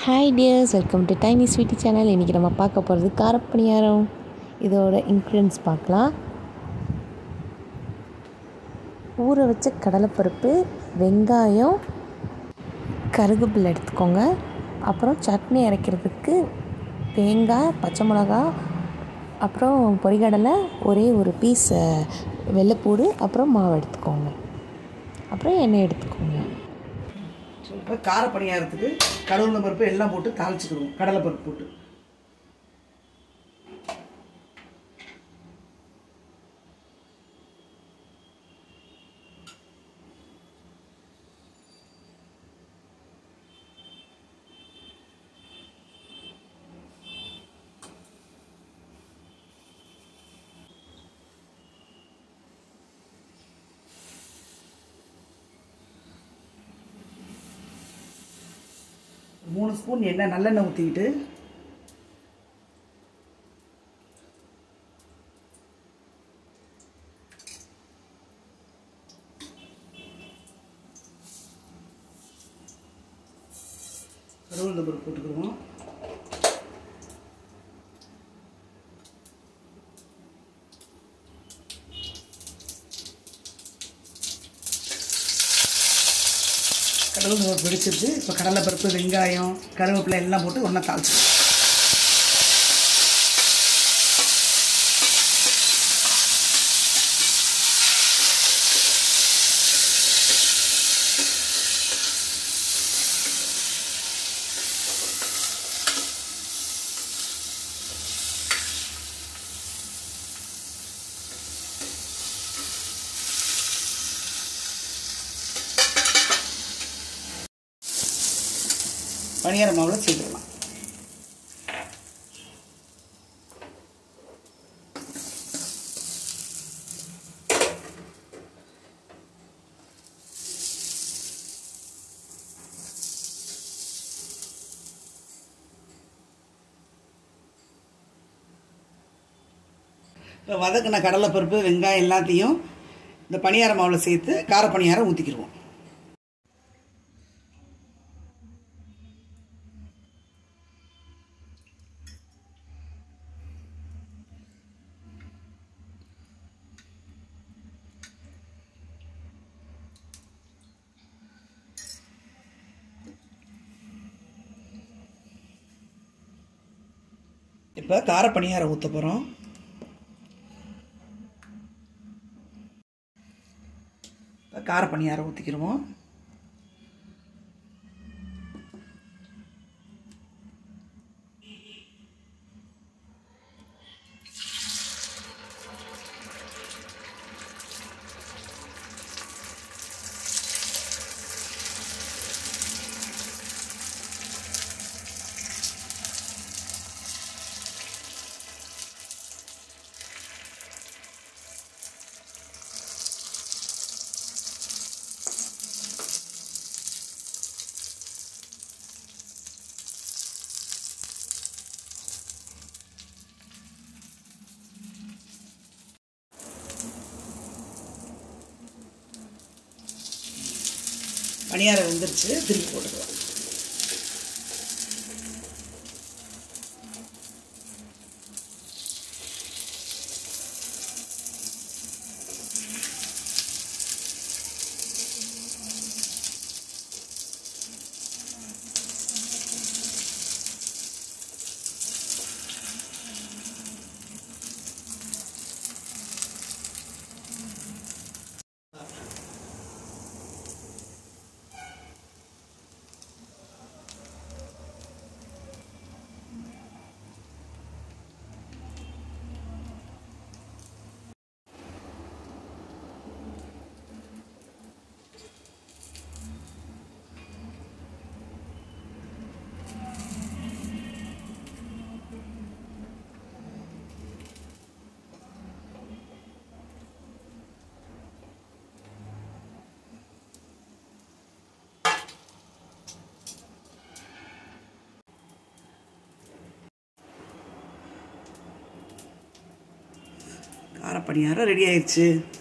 hi dears welcome to tiny sweety channel இன்றைக்கி நம்ம பார்க்க போகிறது காரப்பணியாரம் இதோட இன்க்ரீடியன்ஸ் பார்க்கலாம் ஊற வச்ச கடலைப்பருப்பு வெங்காயம் கருவேப்பிலை எடுத்துக்கோங்க அப்புறம் சட்னி அரைக்கிறதுக்கு தேங்காய் பச்சை மிளகா அப்புறம் பொரிகடலை ஒரே ஒரு பீஸ் வெள்ளைப்பூடு அப்புறம் மாவு எடுத்துக்கோங்க அப்புறம் எண்ணெய் எடுத்துக்கோங்க ஸோ இப்போ கார பணியாரத்துக்கு கடவுள் பருப்பு எல்லாம் போட்டு தாளிச்சுக்கிடுவோம் கடலை பருப்பு போட்டு மூணு ஸ்பூன் எண்ணெய் நல்லெண்ணெய் ஊற்றிக்கிட்டு கருவேப்பிலை பருப்பு போட்டுக்கிடுவோம் கடவுள் பருப்பு பிடிச்சிருச்சு இப்போ கடலை பருப்பு வெங்காயம் கருவேப்பிலை எல்லாம் போட்டு ஒன்றா தாளிச்சு பணியார மாவில் சேர்த்துக்கலாம் இப்போ வதக்கின கடலைப்பருப்பு வெங்காயம் எல்லாத்தையும் இந்த பணியார மாவில் சேர்த்து கார பணியாரம் ஊற்றிக்கிடுவோம் இப்போ கார பணியாரம் ஊற்ற போகிறோம் இப்போ கார பணியாரம் ஊற்றிக்கிடுவோம் பணியாரம் வெந்துருச்சு திருப்பி போட்டுக்கலாம் கார பணியாரம் ரெடி ஆயிடுச்சு